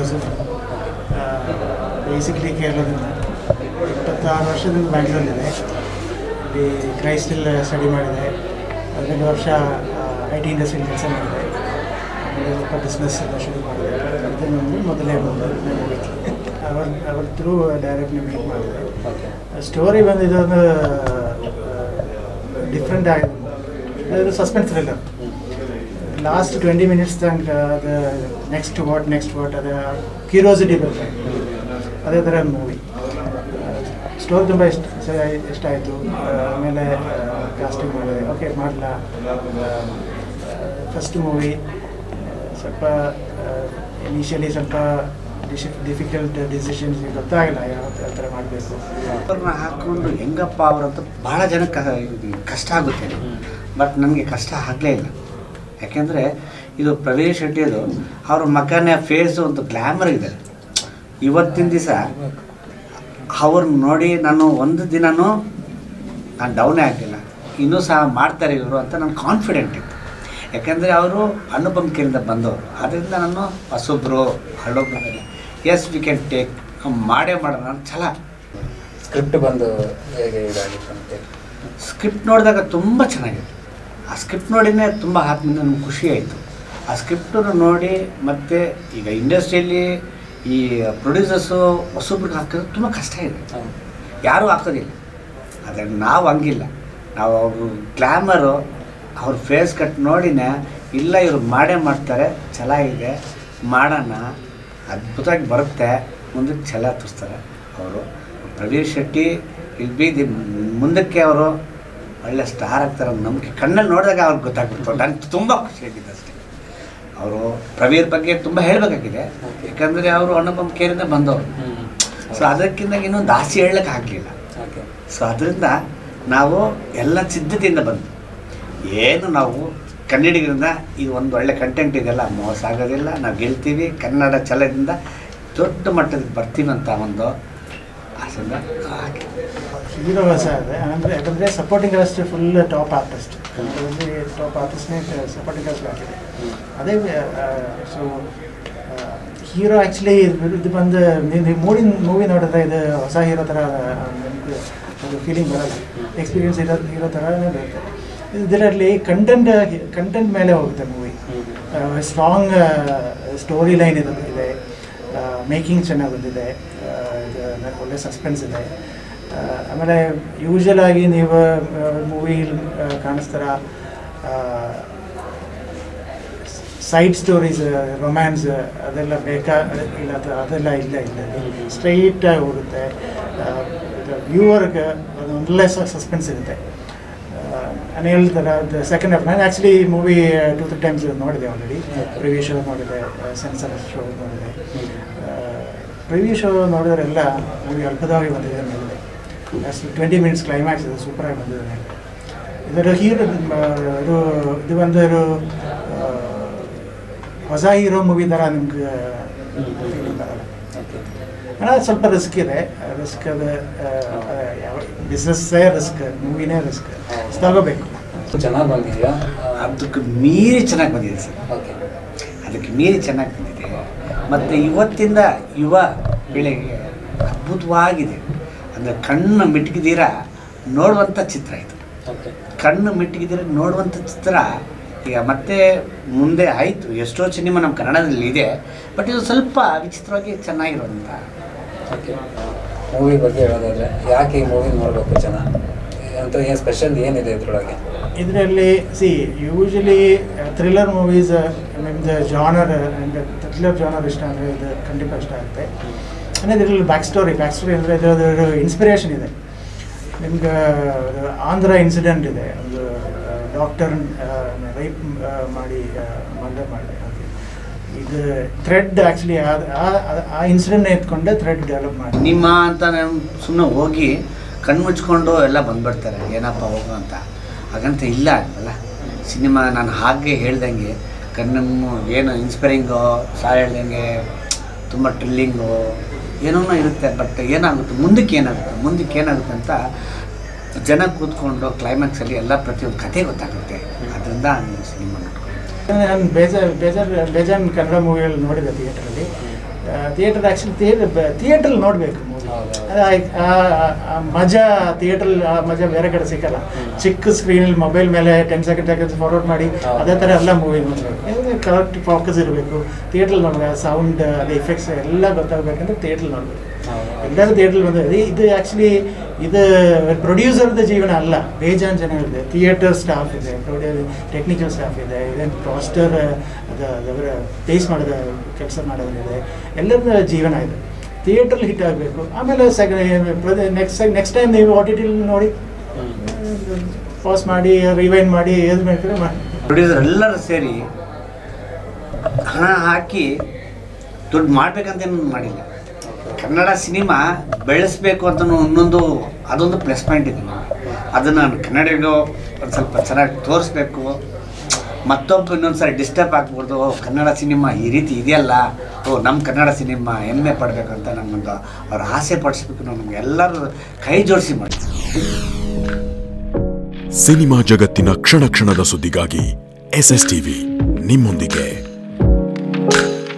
Joseph basically ಕೇರಳದಿಂದ ಇಪ್ಪತ್ತಾರು ವರ್ಷದಿಂದ ಬ್ಯಾಂಗ್ಳೂರಲ್ಲಿದೆ ಇಲ್ಲಿ ಕ್ರೈಸ್ಟಲ್ಲಿ ಸ್ಟಡಿ ಮಾಡಿದೆ ಹದಿನೆಂಟು ವರ್ಷ ಐ ಟಿ ಇಂಡಸ್ಟ್ರಿಯಲ್ಲಿ ಕೆಲಸ ಮಾಡಿದೆ ಆಮೇಲೆ ಸ್ವಲ್ಪ ಬಿಸ್ನೆಸ್ ಎಲ್ಲ ಶುರು ಮಾಡಿದೆ ಇದು ನಮ್ಮದು ಮೊದಲೇ ಬಂದು ಅವ್ರ ಅವ್ರ ಥ್ರೂ ಡೈರೆಕ್ಟ್ಲಿ ಮೀಟ್ ಮಾಡಿದೆ ಸ್ಟೋರಿ ಬಂದು ಇದೊಂದು ಡಿಫ್ರೆಂಟ್ ಆಗಿದೆ ಇದು suspense thriller last twenty minutes ತನಕ ಅದು ನೆಕ್ಸ್ಟ್ ವಾಟ್ ನೆಕ್ಸ್ಟ್ ವಾಟ್ ಅದು ಕ್ಯೂರಿಯಾಸಿಟಿ ಬರುತ್ತೆ ಅದೇ ಥರ ಮೂವಿ ಸ್ಟೋರಿ ತುಂಬ ಇಷ್ಟ ಇಷ್ಟ ಆಯಿತು ಆಮೇಲೆ ಕಾಸ್ಟಿಂಗ್ ಮಾಡಿದೆ ಓಕೆ ಮಾಡಲ ಫಸ್ಟ್ ಮೂವಿ ಸ್ವಲ್ಪ ಇನಿಷಿಯಲಿ ಸ್ವಲ್ಪ ಡಿಫಿಕಲ್ಟ್ ಡಿಸಿಷನ್ಸ್ ಗೊತ್ತಾಗಿಲ್ಲ ಯಾವ ಯಾವ ಥರ ಮಾಡಬೇಕು ಅವ್ರನ್ನ ಹಾಕ್ಕೊಂಡು ಹೆಂಗಪ್ಪ ಅವರಂತ ಭಾಳ ಜನಕ್ಕೆ ಕಷ್ಟ ಆಗುತ್ತೆ ಬಟ್ ನನಗೆ ಕಷ್ಟ ಆಗಲೇ ಇಲ್ಲ ಯಾಕೆಂದರೆ ಇದು ಪ್ರವೀಣ್ ಶೆಟ್ಟಿಯದು ಅವ್ರ ಮಗನ ಫೇಸು ಒಂದು ಗ್ಲ್ಯಾಮರ್ ಇದೆ ಇವತ್ತಿನ ದಿವಸ ಅವ್ರನ್ನ ನೋಡಿ ನಾನು ಒಂದು ದಿನನೂ ನಾನು ಡೌನೇ ಆಗಲಿಲ್ಲ ಇನ್ನೂ ಸಹ ಮಾಡ್ತಾರೆ ಇವರು ಅಂತ ನಾನು ಕಾನ್ಫಿಡೆಂಟ್ ಇತ್ತು ಯಾಕೆಂದರೆ ಅವರು ಅನುಪಮ್ ಕೇರಿಂದ ಬಂದವರು ಅದರಿಂದ ನಾನು ಹೊಸೊಬ್ಬರು ಹಳ್ಳೊಬ್ಬರು ಎಸ್ ವಿ ಕ್ಯಾನ್ ಟೇಕ್ ಮಾಡೇ ಮಾಡೋಣ ಅಂತ ಛಲ ಸ್ಕ್ರಿಪ್ಟ್ ಬಂದು ಹೇಗೆ ಇದಾಗಿತ್ತು ಅಂತ ಸ್ಕ್ರಿಪ್ಟ್ ನೋಡಿದಾಗ ತುಂಬ ಚೆನ್ನಾಗಿತ್ತು ಆ ಸ್ಕ್ರಿಪ್ಟ್ ನೋಡಿನೇ ತುಂಬ ಆತ್ಮೀಯ ನನಗೆ ಖುಷಿ ಆಯಿತು ಆ ಸ್ಕ್ರಿಪ್ಟನ್ನು ನೋಡಿ ಮತ್ತು ಈಗ ಇಂಡಸ್ಟ್ರಿಯಲ್ಲಿ ಈ ಪ್ರೊಡ್ಯೂಸರ್ಸು ಹೊಸೊಬ್ರಿಗೆ ಹಾಕೋದು ತುಂಬ ಕಷ್ಟ ಇದೆ ಯಾರೂ ಹಾಕೋದಿಲ್ಲ ಆದರೆ ನಾವು ಹಂಗಿಲ್ಲ ನಾವು ಅವರು ಗ್ಲ್ಯಾಮರು ಅವ್ರ ಫೇಸ್ ಕಟ್ ನೋಡಿನೇ ಇಲ್ಲ ಇವರು ಮಾಡೇ ಮಾಡ್ತಾರೆ ಛಲ ಇದೆ ಮಾಡೋಣ ಅದ್ಭುತವಾಗಿ ಬರುತ್ತೆ ಮುಂದಕ್ಕೆ ಛಲ ತೋರಿಸ್ತಾರೆ ಅವರು ಪ್ರವೀಣ್ ಶೆಟ್ಟಿ ಇಲ್ಲಿ ಬೀದಿ ಮುಂದಕ್ಕೆ ಅವರು ಒಳ್ಳೆ ಸ್ಟಾರ್ ಆಗ್ತಾರೆ ಅನ್ನೋ ನಂಬಿಕೆ ಕಣ್ಣಲ್ಲಿ ನೋಡಿದಾಗ ಅವ್ರಿಗೆ ಗೊತ್ತಾಗ್ಬಿಡ್ತು ನನಗೆ ತುಂಬ ಖುಷಿಯಾಗಿದೆ ಅಷ್ಟೇ ಅವರು ಪ್ರವೀರ್ ಬಗ್ಗೆ ತುಂಬ ಹೇಳಬೇಕಾಗಿದೆ ಯಾಕಂದರೆ ಅವರು ಅನುಪಮ್ ಕೇರಿಂದ ಬಂದವರು ಸೊ ಅದಕ್ಕಿಂತ ಇನ್ನೂ ದಾಸಿ ಹೇಳಕ್ಕೆ ಆಗಲಿಲ್ಲ ಓಕೆ ಸೊ ಅದರಿಂದ ನಾವು ಎಲ್ಲ ಸಿದ್ಧತೆಯಿಂದ ಬಂದು ಏನು ನಾವು ಕನ್ನಡಿಗರಿಂದ ಇದು ಒಂದು ಒಳ್ಳೆ ಕಂಟೆಂಟ್ ಇದೆಲ್ಲ ಮೋಸ ಆಗೋದಿಲ್ಲ ನಾವು ಗೆಲ್ತೀವಿ ಕನ್ನಡ ಛಲದಿಂದ ದೊಡ್ಡ ಮಟ್ಟಕ್ಕೆ ಬರ್ತೀವಿ ಅಂತ ಒಂದು ಆಸೆಯಿಂದ ಹಾಗೆ ಹೀರೋ ಹೊಸ ಇದೆ ಅಂದರೆ ಯಾಕಂದರೆ supporting cast full top artist ಕನ್ನಡದಲ್ಲಿ ಟಾಪ್ ಆರ್ಟಿಸ್ಟ್ನೇ ಸಪೋರ್ಟಿಂಗ್ ಕಾಸ್ಟ್ ಹಾಕಿದೆ ಅದೇ ಸೊ ಹೀರೋ ಆ್ಯಕ್ಚುಲಿ ಇದು ಬಂದು ನೀವು ಮೂಡಿ ಮೂವಿ ನೋಡಿದ್ರೆ ಇದು ಹೊಸ ಹೀರೋ ಥರ ನಿಮ್ಗೆ ಒಂದು ಫೀಲಿಂಗ್ ಬರಲ್ಲ ಎಕ್ಸ್ಪೀರಿಯನ್ಸ್ ಇರೋ ಹೀರೋ ಥರನೇ ಬರುತ್ತೆ ಇದರಲ್ಲಿ ಕಂಟೆಂಟ್ ಕಂಟೆಂಟ್ ಮೇಲೆ ಹೋಗುತ್ತೆ ಮೂವಿ ಸ್ಟ್ರಾಂಗ್ ಸ್ಟೋರಿ ಲೈನ್ ಇದು ಇದೆ ಮೇಕಿಂಗ್ ಚೆನ್ನಾಗಿ ಬಂದಿದೆ ಆ, ಇದು ಒಳ್ಳೆ ಸಸ್ಪೆನ್ಸ್ ಇದೆ ಆ, ಆಮೇಲೆ ಯೂಶಲ್ ಆಗಿ ನೀವು ಮೂವಿ ಕಾಣಿಸ್ತಾರ ಸೈಡ್ ಸ್ಟೋರೀಸ್ ರೊಮ್ಯಾನ್ಸ್ ಅದೆಲ್ಲ ಬೇಕಾ ಇಲ್ಲ ಅದು- ಅದೆಲ್ಲ ಇಲ್ಲ ಇಲ್ಲ ಸ್ಟ್ರೈಟ್ ಆಗಿ ಹೋಗುತ್ತೆ ವ್ಯೂವರ್ಗೆ ಅದು ಒಳ್ಳೆ ಸಸ್ಪೆನ್ಸ್ ಇರುತ್ತೆ ನಾನು ಹೇಳ್ತಾರೆ ಸೆಕೆಂಡ್ ಹಾಫ್ ನಾನು actually movie two three times ನೋಡಿದೆ ಆಲ್ರೆಡಿ ಪ್ರಿವ್ಯೂ ಶೋ ನೋಡಿದೆ ಸೆನ್ಸರ್ ಶೋ ನೋಡಿದೆ ಪ್ರಿವ್ಯೂ ಶೋ ನೋಡಿದ್ರೆಲ್ಲ ಮೂವಿ ಅದ್ಭುತವಾಗಿ ಬಂದಿದೆ ಅಂತ ಹೇಳಿದೆ ಅಷ್ಟು ಟ್ವೆಂಟಿ ಮಿನಿಟ್ಸ್ ಕ್ಲೈಮ್ಯಾಕ್ಸ್ ಇದೆ ಸೂಪರಾಗಿ ಬಂದಿದೆ ಇದರ ಹೀರೋ ಇದು ಇದು ಒಂದು ಇದು, ಆ, ಹೊಸ ಹೀರೋ ಮೂವಿ ಥರ ನಿಮ್ಗೆ ಫೀಲಿಂಗ್ ಬರಲ್ಲ ஆனால் ಸ್ವಲ್ಪ ರಿಸ್ಕ್ ಇದೆ ರಿಸ್ಕ್ ಅದು ಯಾವ ಬಿಸ್ನೆಸ್ಸೇ ರಿಸ್ಕ್ ಮೂವಿನೇ ರಿಸ್ಕ್ ತಗೋಬೇಕು ಚೆನ್ನಾಗಿ ಬಂದಿದೆಯಾ ಅದಕ್ಕೆ ಮೀರಿ ಚೆನ್ನಾಗಿ ಬಂದಿದೆ ಸರ್ ಓಕೆ ಅದಕ್ಕೆ ಮೀರಿ ಚೆನ್ನಾಗಿ ಬಂದಿದೆ ಮತ್ತು ಇವತ್ತಿಂದ ಯುವ ಪೀಳಿಗೆಗೆ ಅದ್ಭುತವಾಗಿದೆ ಅಂದರೆ ಕಣ್ಣು ಮಿಟ್ಕಿದ್ದೀರ ನೋಡುವಂಥ ಚಿತ್ರ ಇದು ಓಕೆ ಕಣ್ಣು ಮಿಟ್ಕಿದ್ದೀರ ನೋಡುವಂಥ ಚಿತ್ರ ಈಗ ಮತ್ತೆ ಮುಂದೆ ಆಯಿತು ಎಷ್ಟೋ ಸಿನಿಮಾ ನಮ್ಮ ಕನ್ನಡದಲ್ಲಿ ಇದೆ ಬಟ್ ಇದು ಸ್ವಲ್ಪ ವಿಚಿತ್ರವಾಗಿ ಚೆನ್ನಾಗಿರುವಂಥ ಓಕೆ ಮೂವಿ ಬಗ್ಗೆ ಹೇಳೋದಾದ್ರೆ ಯಾಕೆ ಈ ಮೂವಿ ನೋಡಬೇಕು ಜನ ಅಂತ ಏನು ಸ್ಪೆಷಲ್ ಏನಿದೆ ಇದ್ರೊಳಗೆ ಇದರಲ್ಲಿ ಸಿ ಯೂಶಲಿ ಥ್ರಿಲ್ಲರ್ ಮೂವೀಸ್ ನಿಮ್ದು ಜಾನರ್ ಥ್ರಿಲ್ಲರ್ ಜಾನರ್ ಇಷ್ಟ ಅಂದರೆ ಇದು ಖಂಡಿತ ಇಷ್ಟ ಆಗುತ್ತೆ ಅಂದರೆ ಇದರಲ್ಲಿ ಬ್ಯಾಕ್ ಸ್ಟೋರಿ ಬ್ಯಾಕ್ ಸ್ಟೋರಿ ಅಂದರೆ ಇದರದ್ದು ಇನ್ಸ್ಪಿರೇಷನ್ ಇದೆ ನಿಮ್ಗೆ ಅದು ಆಂಧ್ರ ಇನ್ಸಿಡೆಂಟ್ ಇದೆ ಒಂದು ಡಾಕ್ಟರ್ ರೈಪ್ ಮಾಡಿ ಮರ್ಡರ್ ಮಾಡಿ ಹಾಗೆ. ಇದು ಥ್ರೆಡ್ ಆ್ಯಕ್ಚುಲಿ ಆ ಇನ್ಸಿಡೆಂಟ್ನ ಎತ್ಕೊಂಡೆ ಥ್ರೆಡ್ ಡೆವಲಪ್ ಮಾಡಿ ನಿಮ್ಮ ಅಂತ ನಾನು ಸುಮ್ಮನೆ ಹೋಗಿ ಕಣ್ಣು ಮುಚ್ಕೊಂಡು ಎಲ್ಲ ಬಂದ್ಬಿಡ್ತಾರೆ ಏನಪ್ಪ ಹೋಗು ಅಂತ ಹಾಗಂತ ಇಲ್ಲ ಅಲ್ವಲ್ಲ ಸಿನಿಮಾ ನಾನು ಹಾಗೆ ಹೇಳ್ದಂಗೆ ಕಣ್ಣನ್ನು ಏನು ಇನ್ಸ್ಪೈರಿಂಗು ಸಾ ಹೇಳ್ದಂಗೆ ತುಂಬ ಟ್ರಿಲ್ಲಿಂಗು ಏನೋ ಇರುತ್ತೆ ಬಟ್ ಏನಾಗುತ್ತೆ ಮುಂದಕ್ಕೆ ಏನಾಗುತ್ತೆ ಮುಂದಕ್ಕೆ ಏನಾಗುತ್ತೆ ಅಂತ ಜನ ಕೂತ್ಕೊಂಡು ಕ್ಲೈಮ್ಯಾಕ್ಸಲ್ಲಿ ಎಲ್ಲ ಪ್ರತಿಯೊಂದು ಕಥೆ ಗೊತ್ತಾಗುತ್ತೆ ಅದರಿಂದ ಸಿನಿಮಾ ನೋಡ್ಕೊಂಡು ನಾನು ಬೇಜಾರ್ ಬೇಜಾರ್ ಬೇಜಾನ್ ಕನ್ನಡ ಮೂವಿಯಲ್ಲಿ ನೋಡಿದೆ ಥಿಯೇಟ್ರಲ್ಲಿ ಥಿಯೇಟರ್ ಆ್ಯಕ್ಚುಲಿ ಥಿಯೇಟರ್ ಥಿಯೇಟ್ರಲ್ಲಿ ನೋಡಬೇಕು ಮೂವಿ ಹೌದು. ಮಜಾ ಥಿಯೇಟ್ರಲ್ಲಿ ಆ ಮಜಾ ಬೇರೆ ಕಡೆ ಸಿಕ್ಕಲ್ಲ ಚಿಕ್ಕ ಸ್ಕ್ರೀನಲ್ಲಿ ಮೊಬೈಲ್ ಮೇಲೆ ಟೆನ್ ಸೆಕೆಂಡ್ ಸೆಕೆಂಡ್ಸ್ ಫಾರ್ವರ್ಡ್ ಮಾಡಿ ಹೌದು. ಅದೇ ಥರ ಎಲ್ಲ ಮೂವಿ ನೋಡಬೇಕು ಕರೆಕ್ಟ್ ಫೋಕಸ್ ಇರಬೇಕು ಥಿಯೇಟ್ರಲ್ಲಿ ನೋಡಬೇಕು ಸೌಂಡ್ ಅದು ಎಫೆಕ್ಟ್ಸ್ ಎಲ್ಲ ಗೊತ್ತಾಗಬೇಕಂದ್ರೆ ಥಿಯೇಟ್ರಲ್ಲಿ ನೋಡಬೇಕು ಎಲ್ಲರೂ ಥಿಯೇಟ್ರಲ್ಲಿ ಬಂದಿದೆ ಇದು ಆ್ಯಕ್ಚುಲಿ ಇದು ಪ್ರೊಡ್ಯೂಸರ್ದ ಜೀವನ ಅಲ್ಲ ಬೇಜಾನ್ ಜನ ಇದೆ ಥಿಯೇಟರ್ ಸ್ಟಾಫ್ ಇದೆ ಟೆಕ್ನಿಕಲ್ ಸ್ಟಾಫ್ ಇದೆ ಇದೇನು ಪಾಸ್ಟರ್ ಅದು ಅದರ ಟೇಸ್ಟ್ ಮಾಡೋದ ಕೆಲಸ ಮಾಡೋದಿದೆ ಎಲ್ಲರ ಜೀವನ ಇದೆ ಥಿಯೇಟ್ರಲ್ಲಿ ಹಿಟ್ ಆಗಬೇಕು ಆಮೇಲೆ ಸೆಕೆಂಡ್ ನೆಕ್ಸ್ಟ್ ನೆಕ್ಸ್ಟ್ ಟೈಮ್ ನೀವು ಓ ಟಿ ಟಿಲಿ ನೋಡಿ ಪಾಸ್ ಮಾಡಿ ರಿವೈಂಡ್ ಮಾಡಿ ಏನು ಬೇಕಾದ್ರೆ ಮಾಡಿ ಪ್ರೊಡ್ಯೂಸರ್ ಎಲ್ಲರೂ ಸೇರಿ ಹಣ ಹಾಕಿ ದುಡ್ಡು ಮಾಡ್ಬೇಕಂತ ಏನು ಮಾಡಿಲ್ಲ ಕನ್ನಡ ಸಿನಿಮಾ ಬೆಳೆಸ್ಬೇಕು ಅಂತ ಇನ್ನೊಂದು ಅದೊಂದು ಪ್ಲಸ್ ಪಾಯಿಂಟ್ ಇದೆ ಅದನ್ನು ಕನ್ನಡಿಗರು ಒಂದು ಸ್ವಲ್ಪ ಚೆನ್ನಾಗಿ ತೋರಿಸ್ಬೇಕು ಮತ್ತೊಬ್ಬ ಇನ್ನೊಂದ್ಸರಿ ಡಿಸ್ಟರ್ಬ್ ಆಗ್ಬೋದು ಓ ಕನ್ನಡ ಸಿನಿಮಾ ಈ ರೀತಿ ಇದೆಯಲ್ಲ ಓ ನಮ್ಮ ಕನ್ನಡ ಸಿನಿಮಾ ಹೆಮ್ಮೆ ಪಡಬೇಕು ಅಂತ ನಮ್ಮೊಂದು ಅವ್ರ ಆಸೆ ಪಡಿಸ್ಬೇಕು ನಮ್ಗೆ ಎಲ್ಲರೂ ಕೈ ಜೋಡಿಸಿ ಮಾಡಿ ಸಿನಿಮಾ ಜಗತ್ತಿನ ಕ್ಷಣ ಕ್ಷಣದ ಸುದ್ದಿಗಾಗಿ ಎಸ್ ಎಸ್ ಟಿವಿ ನಿಮ್ಮೊಂದಿಗೆ